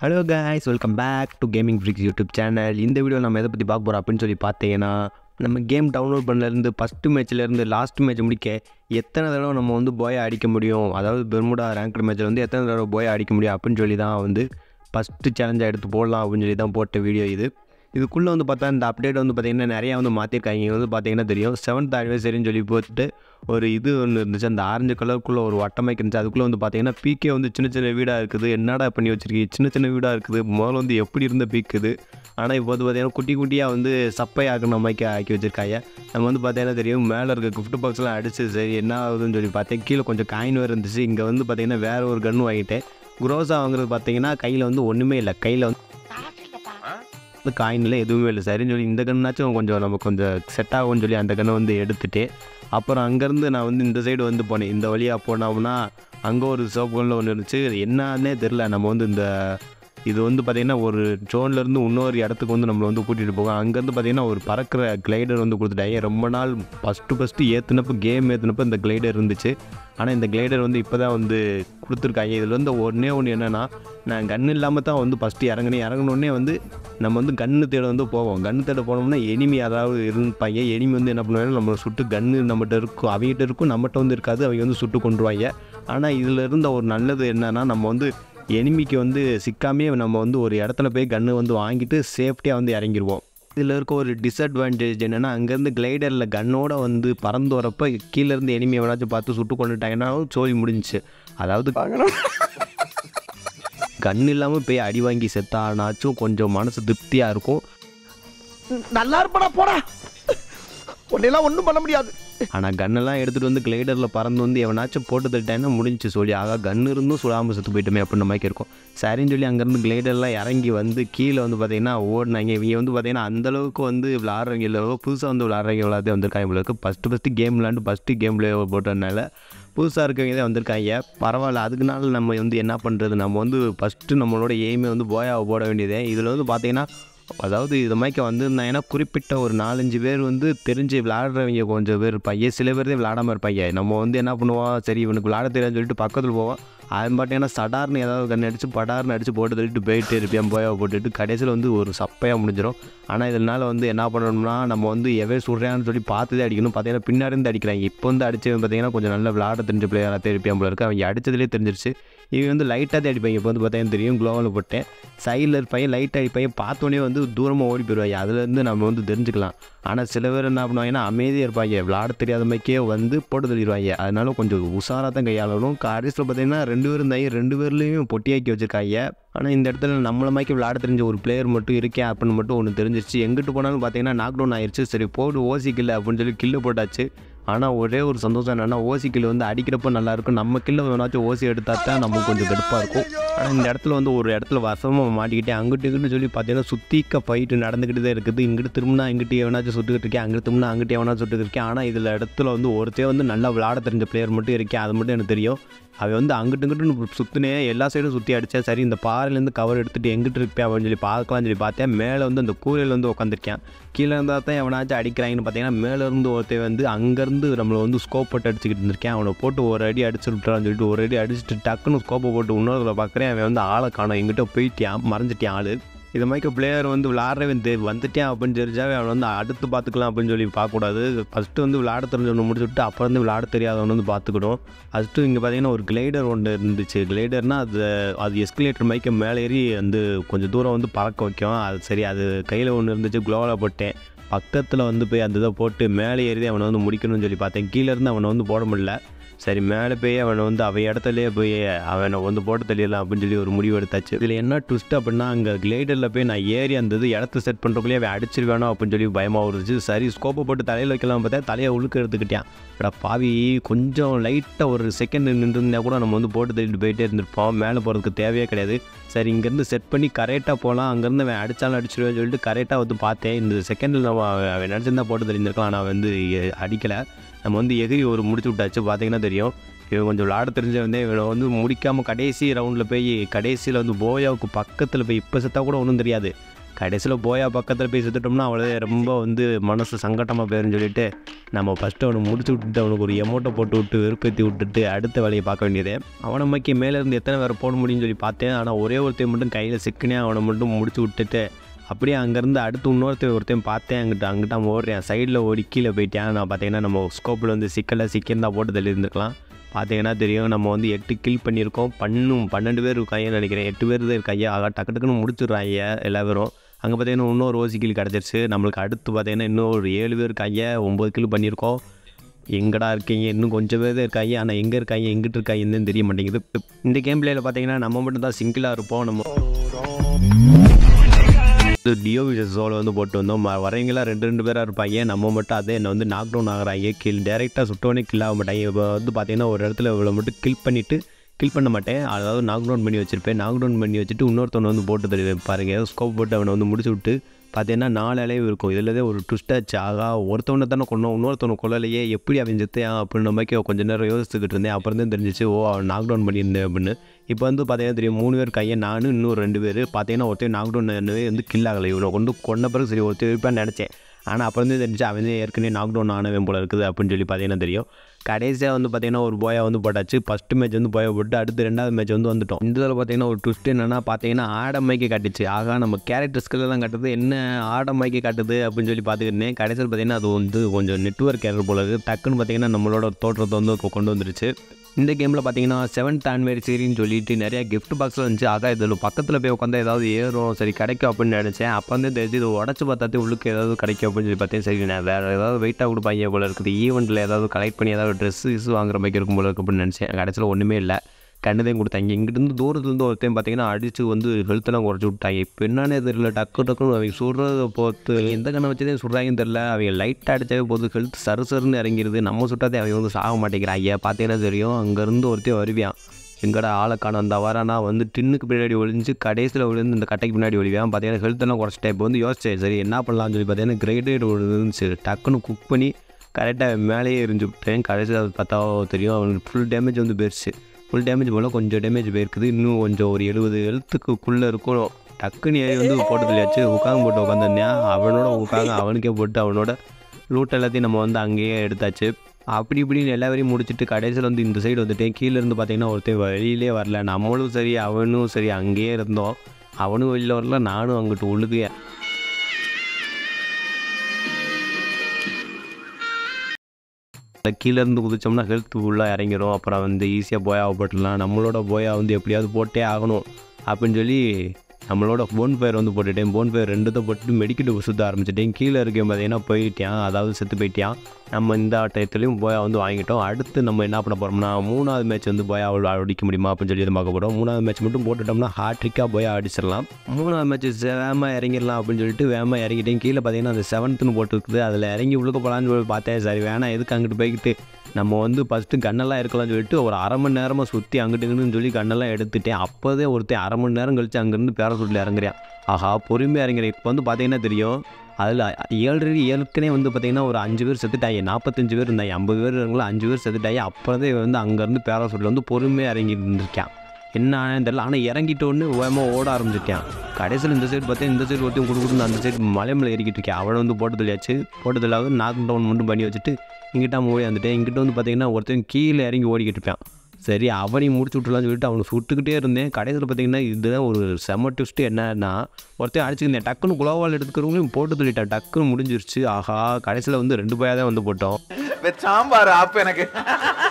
hello guys welcome back to gaming freaks YouTube channel இந்த video நம்ம எதை பற்றி பார்க்க போகிறோம் அப்படின்னு சொல்லி பார்த்தீங்கன்னா நம்ம கேம் டவுன்லோட் பண்ணலேருந்து ஃபஸ்ட்டு மேட்ச்லேருந்து லாஸ்ட் மேட்ச் முடிக்க எத்தனை தடவை நம்ம வந்து போயை அடிக்க முடியும் அதாவது பெர்முடா ரேங்க்டு மேட்ச்சில் வந்து எத்தனை தடவை போயை அடிக்க முடியும் அப்படின்னு சொல்லி தான் வந்து ஃபஸ்ட்டு சேலஞ்சாக எடுத்து போடலாம் அப்படின்னு சொல்லி தான் போட்ட வீடியோ இது இதுக்குள்ளே வந்து பார்த்தா இந்த அப்டேட் வந்து பார்த்திங்கன்னா நிறையா வந்து மாற்றிருக்காங்க இங்க வந்து பார்த்தீங்கன்னா தெரியும் செவன்த் ஆனிவர்சரின்னு சொல்லி போட்டு ஒரு இது ஒன்று இருந்துச்சு அந்த ஆரஞ்சு கலருக்குள்ளே ஒரு வட்டமைக்கு இருந்துச்சு அதுக்குள்ளே வந்து பார்த்தீங்கன்னா பீக்கே வந்து சின்ன சின்ன வீடாக இருக்குது என்னடா பண்ணி வச்சிருக்கீங்க சின்ன சின்ன வீடாக இருக்குது முதல்ல வந்து எப்படி இருந்த பீக் இது ஆனால் இப்போ வந்து பார்த்தீங்கன்னா குட்டி குட்டியாக வந்து சப்பை ஆக்கின மாதிரி ஆக்கி வச்சிருக்காங்க நம்ம வந்து பார்த்தீங்கன்னா தெரியும் மேலே இருக்க கிஃப்ட் பாக்ஸ்லாம் அடிச்சு சரி என்ன ஆகுதுன்னு சொல்லி பார்த்தேன் கீழே கொஞ்சம் காயின் வேறு இருந்துச்சு இங்கே வந்து பார்த்தீங்கன்னா வேறு ஒரு கன்று வாங்கிட்டேன் குரோஸா வாங்குறது பார்த்தீங்கன்னா கையில் வந்து ஒன்றுமே இல்லை கையில் வந்து வந்து காயினில் எதுவுமே இல்லை சரின்னு சொல்லி இந்த கண்ணாச்சும் கொஞ்சம் நமக்கு கொஞ்சம் செட் ஆகும்னு சொல்லி அந்த கண்ணை வந்து எடுத்துட்டு அப்புறம் அங்கேருந்து நான் வந்து இந்த சைடு வந்து போனேன் இந்த வழியாக போனோம்னா அங்கே ஒரு சோப்பு கண்ணில் ஒன்று இருந்துச்சு என்னன்னே தெரில நம்ம வந்து இந்த இது வந்து பார்த்திங்கன்னா ஒரு ஜோன்லேருந்து இன்னொரு இடத்துக்கு வந்து நம்மளை வந்து கூட்டிகிட்டு போகும் அங்கேருந்து பார்த்திங்கன்னா ஒரு பறக்கிற கிளைடர் வந்து கொடுத்துட்டாங்க ரொம்ப நாள் ஃபஸ்ட்டு ஃபஸ்ட்டு ஏற்றுனப்போ கேம் ஏற்றுனப்போ இந்த கிளைடர் இருந்துச்சு ஆனால் இந்த கிளைடர் வந்து இப்போ தான் வந்து கொடுத்துருக்காங்க இதில் வந்து ஒன்றே ஒன்று என்னென்னா நான் கன் இல்லாமல் தான் வந்து ஃபஸ்ட்டு இறங்கினேன் இறங்கினோடனே வந்து நம்ம வந்து கன்று தேட வந்து போவோம் கன்று தேட போனோம்னா எனிமி அதாவது இருப்பாங்க எனிமி வந்து என்ன பண்ணுவாங்க நம்ம சுட்டு கன்று நம்மகிட்ட இருக்கும் அவங்ககிட்ட இருக்கும் நம்மகிட்ட வந்து இருக்காது அவங்க வந்து சுட்டு கொண்டுருவாங்க ஆனால் இதில் இருந்த ஒரு நல்லது என்னென்னா நம்ம வந்து எனிமிக்கு வந்து சிக்காமே நம்ம வந்து ஒரு இடத்துல போய் கன்று வந்து வாங்கிட்டு சேஃப்டியாக வந்து இறங்கிடுவோம் இதில் இருக்க ஒரு டிஸ்அட்வான்டேஜ் என்னென்னா அங்கேருந்து கிளைடரில் கன்னோட வந்து பறந்து வரப்போ கீழேருந்து எனிமி எவனாச்சும் பார்த்து சுட்டு கொண்டுட்டாங்கன்னா சோழி முடிஞ்சுச்சு அதாவது கன் இல்லாமல் போய் அடி வாங்கி செத்தானாச்சும் கொஞ்சம் மனசு திருப்தியாக இருக்கும் நல்லா இருப்படா போடா உன்னையெல்லாம் ஒன்றும் பண்ண முடியாது ஆனால் கன்னெல்லாம் எடுத்துகிட்டு வந்து கிளைடரில் பறந்து வந்து எவனாச்சும் போட்டு தட்டாங்கன்னா முடிஞ்சு சொல்லி ஆகா கன் இருந்தும் சுடாமல் செத்து போயிட்டுமே அப்படின்ற மாதிரி இருக்கும் சரின்னு சொல்லி அங்கேருந்து கிளைடர்லாம் இறங்கி வந்து கீழே வந்து பார்த்தீங்கன்னா ஓடினாங்க இவங்க வந்து பார்த்தீங்கன்னா அந்தளவுக்கு வந்து விளாட்றவங்க இல்லை புதுசாக வந்து விளாட்றவங்க விளாதே வந்திருக்காங்க இவங்களுக்கு ஃபஸ்ட்டு ஃபஸ்ட்டு கேம் விளாண்டு ஃபஸ்ட்டு கேம் பிளே போட்டதுனால புதுசாக இருக்கவங்க தான் வந்திருக்காங்க பரவாயில்ல அதுக்குனால நம்ம வந்து என்ன பண்ணுறது நம்ம வந்து ஃபஸ்ட்டு நம்மளோட எய்மே வந்து போயாவை போட வேண்டியதே இதில் வந்து பார்த்தீங்கன்னா அதாவது இது மாதிரி வந்திருந்தாங்கன்னா குறிப்பிட்ட ஒரு நாலஞ்சு பேர் வந்து தெரிஞ்சு விளாடுறவங்க கொஞ்சம் பேர் இருப்பாங்க சில பேர் தான் விளாடாமல் இருப்பாங்க நம்ம வந்து என்ன பண்ணுவோம் சரி இவனுக்கு விளாட தெரியாதுன்னு சொல்லிட்டு பக்கத்தில் போவோம் அது பார்த்தீங்கன்னா சடார்னு ஏதாவது கண்ணு அடிச்சு படார்னு அடிச்சு போட்டு தள்ளிட்டு போயிட்டு இருப்பேன் போயா போட்டுட்டு கடைசியில் வந்து ஒரு சப்பையாக முடிஞ்சிடும் ஆனால் இதனால் வந்து என்ன பண்ணணும்னா நம்ம வந்து எவே சுடுறான்னு சொல்லி பார்த்துதே அடிக்கணும் பார்த்தீங்கன்னா பின்னாடி இருந்து அடிக்கிறாங்க இப்போ வந்து அடிச்சவன் பார்த்தீங்கன்னா கொஞ்சம் நல்ல விளாட தெரிஞ்ச பிளேயராக இருப்பேன் போல இருக்கு அவங்க அடிச்சதுலேயே தெரிஞ்சிருச்சு இவங்க வந்து லைட்டாக தான் அடிப்பாங்க இப்போ வந்து பார்த்தீங்கன்னா தெரியும் க்ளோவில் போட்டேன் சைடில் இருப்பாங்க லைட்டாக அடிப்பாங்க பார்த்தோன்னே வந்து தூரமாக ஓடி போயிடுவாங்க அதுலேருந்து நம்ம வந்து தெரிஞ்சுக்கலாம் ஆனால் சில பேர் என்ன பண்ணுவாங்கன்னா அமைதியாக இருப்பாங்க விளாட தெரியாத மாதிரிக்கே வந்து போட்டு தள்ளிடுவாங்க அதனால கொஞ்சம் உஷாராக தான் கையாளணும் கடைசியில் பார்த்தீங்கன்னா ரெண்டு பேரும் இருந்தாங்க ரெண்டு பேர்லேயும் பொட்டியாக்கி வச்சுருக்காங்க ஆனால் இந்த இடத்துல நம்மள மாதிரி விளாட தெரிஞ்ச ஒரு பிளேயர் மட்டும் இருக்கேன் அப்படின்னு மட்டும் ஒன்று தெரிஞ்சிருச்சு எங்கிட்டு போனாலும் பார்த்தீங்கன்னா நாக் டவுன் ஆயிடுச்சு சரி போடு ஓசி கில்ல அப்படின்னு சொல்லி கில்லு போட்டாச்சு ஆனால் ஒரே ஒரு சந்தோஷம் என்னென்னா ஓசி கில் வந்து அடிக்கிறப்ப நல்லாயிருக்கும் நம்ம கில்ல வேணாச்சும் ஓசி எடுத்தா தான் நமக்கு கொஞ்சம் கடுப்பாக இருக்கும் ஆனால் இந்த இடத்துல வந்து ஒரு இடத்துல வசமாக மாட்டிக்கிட்டே அங்கிட்டு இங்கிட்டு சொல்லி பார்த்தீங்கன்னா சுத்திக்க ஃபைட்டு நடந்துக்கிட்டு தான் இருக்குது இங்கிட்டு திரும்பினா இங்கிட்டு எவனாச்சும் சுட்டுக்கிட்டு இருக்கேன் அங்கிட்டு திரும்பினா அங்கிட்டு எவனாச்சும் சுட்டுக்கிட்டு இருக்கேன் ஆனால் இதில் இடத்துல வந்து ஒருத்தே வந்து நல்லா விளாட தெரிஞ்ச பிளேயர் மட்டும் இருக்கேன் அது மட்டும் எனக்கு தெரியும் அவன் வந்து அங்கிட்டு இங்கிட்டு சுற்றினே எல்லா சைடும் சுற்றி அடித்தேன் சரி இந்த பாறையிலேருந்து கவர் எடுத்துகிட்டு எங்கிட்டு இருப்பேன் அப்படின்னு சொல்லி பார்க்கலாம்னு சொல்லி பார்த்தேன் மேலே வந்து அந்த கூரையில் வந்து உட்காந்துருக்கேன் கீழே இருந்தால் தான் எவனாச்சும் அடிக்கிறாங்கன்னு பார்த்தீங்கன்னா மேலே இருந்து ஒருத்தன் வந்து அங்கேருந்து நம்மளை வந்து ஸ்கோப் போட்டு அடிச்சுக்கிட்டு இருந்திருக்கேன் அவனை போட்டு ஒரு அடி அடிச்சு விட்டுறான்னு சொல்லிட்டு ஒரு அடி அடிச்சுட்டு டக்குன்னு ஸ்கோப்பை போட்டு இன்னொருல பார்க்குறேன் அவன் வந்து ஆளை காணும் எங்கிட்ட போயிட்டான் மறைஞ்சிட்டான் ஆள் இது மாதிரி பிளேயர் வந்து விளாட்றவன் தெ வந்துட்டேன் அப்படின்னு தெரிஞ்சாவே அவன் வந்து அடுத்து பார்த்துக்கலாம் அப்படின்னு சொல்லி பார்க்கக்கூடாது ஃபஸ்ட்டு வந்து விளாட தெரிஞ்சவனை முடிச்சுட்டு அப்புறம் வந்து விளாட தெரியாதவன் வந்து பார்த்துக்கணும் ஃபஸ்ட்டு இங்கே பார்த்தீங்கன்னா ஒரு கிளைடர் ஒன்று இருந்துச்சு கிளைடர்னால் அது அது எஸ்கலேட்டர் மைக்க மேலே ஏறி வந்து கொஞ்சம் தூரம் வந்து பறக்க வைக்கும் அது சரி அது கையில் ஒன்று இருந்துச்சு க்ளோவில் போட்டேன் பக்கத்தில் வந்து போய் அந்த இதை போட்டு மேலே ஏறி அவனை வந்து முடிக்கணும்னு சொல்லி பார்த்தேன் கீழே இருந்து அவனை வந்து போட முடியல சரி மேலே போய் அவனை வந்து அவன் இடத்துலையே போய் அவனை வந்து போட்டு தள்ளிடலாம் அப்படின்னு சொல்லி ஒரு முடிவு எடுத்தாச்சு இதில் என்ன ட்விஸ்ட் அப்படின்னா அங்கே கிளைடரில் போய் நான் ஏறி அந்த இது இடத்த செட் பண்ணுறக்குள்ளேயே அவன் அடிச்சிருவானோ அப்படின்னு சொல்லி பயமாக இருந்துச்சு சரி ஸ்கோப்பை போட்டு தலையில் வைக்கலாம் பார்த்தா தலையை உழுக்க எடுத்துக்கிட்டான் அடா பாவி கொஞ்சம் லைட்டாக ஒரு செகண்ட் நின்றுருந்தா கூட நம்ம வந்து போட்டு தள்ளிட்டு போயிட்டே இருந்திருப்போம் மேலே போகிறதுக்கு தேவையே கிடையாது சரி இங்கேருந்து செட் பண்ணி கரெக்டாக போகலாம் அங்கேருந்து அவன் அடித்தாலும் அடிச்சிருவேன்னு சொல்லிட்டு கரெக்டாக வந்து பார்த்தேன் இந்த செகண்டில் நம்ம அவன் நடிச்சிருந்தா போட்டு தெரிஞ்சிருக்கலாம் ஆனால் அவன் வந்து அடிக்கலை நம்ம வந்து எகிரி ஒரு முடிச்சு விட்டாச்சு பார்த்தீங்கன்னா தெரியும் இவன் கொஞ்சம் விளாட தெரிஞ்ச வந்து இவனை வந்து முடிக்காமல் கடைசி ரவுண்டில் போய் கடைசியில் வந்து போயாவுக்கு பக்கத்தில் போய் இப்போ செத்தா கூட ஒன்றும் தெரியாது கடைசியில் போயா பக்கத்தில் போய் செத்துட்டோம்னா அவ்வளோ ரொம்ப வந்து மனசு சங்கட்டமாக போயிருன்னு சொல்லிட்டு நம்ம ஃபஸ்ட்டு அவனை முடிச்சு விட்டுட்டு அவனுக்கு ஒரு எமௌண்ட்டை போட்டு விட்டு வெறுப்பேற்றி விட்டுட்டு அடுத்த வேலையை பார்க்க வேண்டியது அவனை மக்கி மேலே இருந்து எத்தனை பேர் போட முடியும்னு சொல்லி பார்த்தேன் ஆனால் ஒரே ஒருத்தையும் மட்டும் கையில் சிக்கினே அவனை மட்டும் முடிச்சு விட்டுட்டு அப்படியே அங்கேருந்து அடுத்து இன்னொருத்தன் ஒருத்தையும் பார்த்தேன் அங்கிட்ட அங்கிட்ட அவன் ஓடுறேன் சைடில் ஓடி கீழே போயிட்டேன் நான் பார்த்தீங்கன்னா நம்ம ஸ்கோப்பில் வந்து சிக்கலை சிக்கியிருந்தா போட்டு தள்ளி இருந்துக்கலாம் பார்த்தீங்கன்னா தெரியும் நம்ம வந்து எட்டு கில் பண்ணியிருக்கோம் பண்ணும் பன்னெண்டு பேர் இருக்காங்கன்னு நினைக்கிறேன் எட்டு பேர் தான் இருக்காங்க ஆகா டக்கு டக்குன்னு முடிச்சிடுறாங்க எல்லா பேரும் அங்கே பார்த்தீங்கன்னா இன்னொரு ஓசி கில் கிடச்சிருச்சு நம்மளுக்கு அடுத்து பார்த்தீங்கன்னா இன்னும் ஒரு ஏழு பேர் இருக்காங்க ஒம்பது கில் பண்ணியிருக்கோம் எங்கடா இருக்கீங்க இன்னும் கொஞ்சம் பேர் தான் இருக்காங்க ஆனால் எங்கே இருக்காங்க எங்கிட்டு இருக்காங்கன்னு தெரிய மாட்டேங்குது இந்த கேம் பிளேயில் பார்த்தீங்கன்னா நம்ம மட்டும் தான் சிங்கிளாக இருப்போம் நம்ம இது டியோ விசஸோட வந்து போட்டு வந்தோம் ம- வரவங்களாம் ரெண்டு ரெண்டு பேராக இருப்பாங்க நம்ம மட்டும் அதே என்னை வந்து நாக் டவுன் ஆகுறாங்க கில் டேரெக்டாக சுட்டோன்னே கில் ஆக மாட்டாங்க இப்போ வந்து பார்த்தீங்கன்னா ஒரு இடத்துல இவ்வளோ மட்டும் கில் பண்ணிவிட்டு கில் பண்ண மாட்டேன் அதாவது நாக் டவுன் பண்ணி வச்சிருப்பேன் நாக் டவுன் பண்ணி வச்சுட்டு இன்னொருத்தவனை வந்து போட்டு தருவேன் பாருங்கள் ஸ்கோப் போட்டு அவனை வந்து முடிச்சு விட்டு பார்த்தீங்கன்னா நாலு அலைவு இருக்கும் இதில் தான் ஒரு ட்விஸ்ட் ஆச்சு ஆகா ஒருத்தவனை தானே கொண்டோம் இன்னொருத்தவனை கொள்ளலையே எப்படி அவன் செத்தையான் அப்படின்னு மாதிரி கொஞ்ச நேரம் யோசிச்சுக்கிட்டு இருந்தேன் அப்புறம் தான் தெரிஞ்சிச்சு ஓ அவன் நாக் டவுன் பண்ணியிருந்தேன் அப்படின்னு இப்போ வந்து பார்த்தீங்கன்னா தெரியும் மூணு பேர் கையை நானும் இன்னும் ரெண்டு பேர் பார்த்தீங்கன்னா ஒருத்தர் நாக் டவுன் வந்து கில் ஆகலை இவனை கொண்டு கொண்ட பிறகு சரி ஒருத்தர் இருப்பான்னு நினச்சேன் ஆனால் அப்புறம் தான் தெரிஞ்சு அவன் தான் ஏற்கனவே நாக் டவுன் ஆனவன் போல இருக்குது அப்படின்னு சொல்லி பார்த்தீங்கன்னா தெரியும் கடைசியாக வந்து பார்த்தீங்கன்னா ஒரு போயா வந்து போட்டாச்சு ஃபஸ்ட்டு மேட்ச் வந்து போயா போட்டு அடுத்து ரெண்டாவது மேட்ச் வந்து வந்துட்டோம் இந்த இதில் பார்த்தீங்கன்னா ஒரு ட்விஸ்ட் என்னென்னா பார்த்தீங்கன்னா ஆடமைக்கு காட்டுச்சு ஆகா நம்ம கேரக்டர் ஸ்கில்லாம் காட்டுது என்ன ஆடமைக்கு காட்டுது அப்படின்னு சொல்லி பார்த்துக்கிட்டேன் கடைசியில் பார்த்தீங்கன்னா அது வந்து கொஞ்சம் நெட்ஒர்க் ஏர் போல இருக்குது டக்குன்னு பார்த்தீங்கன்னா நம்மளோட தோற்றத்தை வந்து கொ- கொண்டு வந்துருச்சு இந்த கேமில் பார்த்தீங்கன்னா செவன்த் ஆனிவர்சரின்னு சொல்லிட்டு நிறைய gift பாக்ஸில் இருந்துச்சு அதான் இதில் பக்கத்தில் போய் உட்காந்தா ஏதாவது ஏறும் சரி கிடைக்கும் அப்படின்னு நினச்சேன் அப்போ வந்து தெரிஞ்சு இது உடச்சி பார்த்தாத்து உள்ளுக்கு ஏதாவது கிடைக்கும் அப்படின்னு சொல்லி பார்த்தேன் சரி நான் வேறு ஏதாவது வெயிட்டாக கொடுப்பாங்க போல இருக்குது ஈவெண்ட்டில் ஏதாவது கலெக்ட் பண்ணி ஏதாவது ட்ரெஸ் கிஸ் வாங்குற மாதிரி இருக்கும் போல இருக்கு அப்படின்னு நினச்சேன் கடைசியில் ஒன்றுமே இல்லை கண்டுதான் கொடுத்தாங்க இங்கிட்டிருந்து தூரத்துலேருந்து ஒருத்தையும் பார்த்தீங்கன்னா அடித்து வந்து ஹெல்த்தெல்லாம் குறைச்சி விட்டாங்க இப்போ என்னன்னே தெரியல டக்கு டக்குன்னு அவங்க சுடுறத பொறுத்து எந்த கண்ணை வச்சதே சுடுறாங்கன்னு தெரியல அவங்க லைட்டாக அடித்தாவே போது ஹெல்த் சரு சருன்னு இறங்கிடுது நம்ம சுட்டாதே அவங்க வந்து சாக மாட்டேங்கிறாங்க பார்த்தீங்கன்னா தெரியும் அங்கேருந்து ஒருத்தையும் வருவியான் எங்கடா ஆளை காணும் அந்த வரானா வந்து டின்னுக்கு பின்னாடி ஒளிஞ்சு கடைசியில் விழுந்து இந்த கட்டைக்கு பின்னாடி ஒளிவான் பார்த்தீங்கன்னா ஹெல்த்தெல்லாம் குறைச்சிட்டேன் இப்போ வந்து யோசிச்சேன் சரி என்ன பண்ணலாம்னு சொல்லி பார்த்தீங்கன்னா கிரேடேட் இருந்துச்சு டக்குன்னு குக் பண்ணி கரெக்டாக மேலேயே எரிஞ்சு விட்டேன் கடைசியில் அது பார்த்தா தெரியும் அவனுக்கு ஃபுல் டேமேஜ் வந்து போயிடுச்சு ஃபுல் டேமேஜ் போல கொஞ்சம் டேமேஜ் போயிருக்குது இன்னும் கொஞ்சம் ஒரு எழுபது எழுத்துக்குள்ளே இருக்கும் டக்குன்னு ஏறி வந்து போட்டு தெரியாச்சு உட்காந்து போட்டு உட்காந்துருந்தேன் அவனோட உட்காந்து அவனுக்கே போட்டு அவனோட லூட் எல்லாத்தையும் நம்ம வந்து அங்கேயே எடுத்தாச்சு அப்படி இப்படின்னு எல்லா வரையும் முடிச்சுட்டு கடைசியில் வந்து இந்த சைடு வந்துட்டேன் கீழே இருந்து பார்த்தீங்கன்னா ஒருத்தன் வெளியிலே வரல நம்மளும் சரி அவனும் சரி அங்கேயே இருந்தோம் அவனும் வெளியில் வரல நானும் அங்கிட்டு உள்ளுக்கு கீழே இருந்து குதிச்சோம்னா ஹெல்த் ஃபுல்லாக இறங்கிரும் அப்புறம் வந்து ஈஸியாக போயா போட்டுடலாம் நம்மளோட போயா வந்து எப்படியாவது போட்டே ஆகணும் அப்படின்னு சொல்லி நம்மளோட போன் ஃபயர் வந்து போட்டுட்டேன் போன் ஃபயர் ரெண்டுத்தை போட்டு மெடிக்கெட்டு சுற்ற ஆரம்பிச்சிட்டேன் கீழே இருக்கேன் பார்த்தீங்கன்னா போயிட்டான் அதாவது செத்து போயிட்டான் நம்ம இந்த டயத்துலையும் போயா வந்து வாங்கிட்டோம் அடுத்து நம்ம என்ன பண்ண போகிறோம்னா மூணாவது மேட்ச் வந்து போயா அடிக்க முடியுமா அப்படின்னு சொல்லி எதுவும் பார்க்க போகிறோம் மூணாவது மேட்ச் மட்டும் போட்டுட்டோம்னா ஹாட்ரிக்காக போயா அடிச்சிடலாம் மூணாவது மேட்ச் வேகமாக இறங்கிடலாம் அப்படின்னு சொல்லிட்டு வேகமாக இறங்கிட்டேன் கீழே பார்த்தீங்கன்னா அந்த செவன்த்துன்னு போட்டுருக்குது அதில் இறங்கி உழுக்க போகலான்னு சொல்லி பார்த்தேன் சரி வேணாம் எதுக்கு அங்கிட்டு போய்கிட்டு நம்ம வந்து ஃபஸ்ட்டு கண்ணெல்லாம் இருக்கலாம்னு சொல்லிட்டு ஒரு அரை மணி நேரமாக சுற்றி அங்கிட்டு இங்கிட்டுன்னு சொல்லி கண்ணெல்லாம் எடுத்துட்டேன் அப்போதே ஒருத்தன் அரை மணி நேரம் கழிச்சு அங்கேருந்து பேரசூட்டில் இறங்குறேன் ஆஹா பொறுமையாக இறங்குறேன் இப்போ வந்து பார்த்தீங்கன்னா தெரியும் அதில் ஏழு ஏற்கனவே வந்து பார்த்தீங்கன்னா ஒரு அஞ்சு பேர் செத்துட்டாங்க நாற்பத்தஞ்சு பேர் இருந்தாங்க ஐம்பது பேர் இருந்தாங்களோ அஞ்சு பேர் செத்துட்டாங்க அப்புறதே வந்து அங்கேருந்து பேராசூட்டில் வந்து பொறுமையாக இறங்கி இருந்திருக்கான் என்ன ஆனேன்னு தெரியல ஆனால் இறங்கிட்டோன்னு வேகமாக ஓட ஆரம்பிச்சிட்டான் கடைசியில் இந்த சைடு பார்த்தா இந்த சைடு ஒருத்தையும் கொடுக்குறது அந்த சைடு மலை மேலே ஏறிக்கிட்டு இருக்கேன் அவனை வந்து போட்டு தெரியாச்சு போட்டு தெரியாவது நாக் டவுன் மட்டும் பண்ணி வச்சுட்டு இங்கிட்ட ஓடி வந்துட்டேன் இங்கிட்ட வந்து பார்த்தீங்கன்னா ஒருத்தன் கீழே இறங்கி ஓடிக்கிட்டு இருப்பான் சரி அவனையும் முடிச்சு விட்டுலாம்னு சொல்லிட்டு அவனை சுட்டுக்கிட்டே இருந்தேன் கடைசியில் பார்த்தீங்கன்னா இதுதான் ஒரு செம ட்விஸ்ட்டு என்னன்னா ஒருத்தன் அடிச்சுக்கிட்டேன் டக்குன்னு குளோவால் எடுத்துக்கிறவங்களையும் போட்டு சொல்லிட்டேன் டக்குன்னு முடிஞ்சிருச்சு ஆஹா கடைசியில் வந்து ரெண்டு பையாக தான் வந்து போட்டோம் சாம்பார் ஆப்பு எனக்கு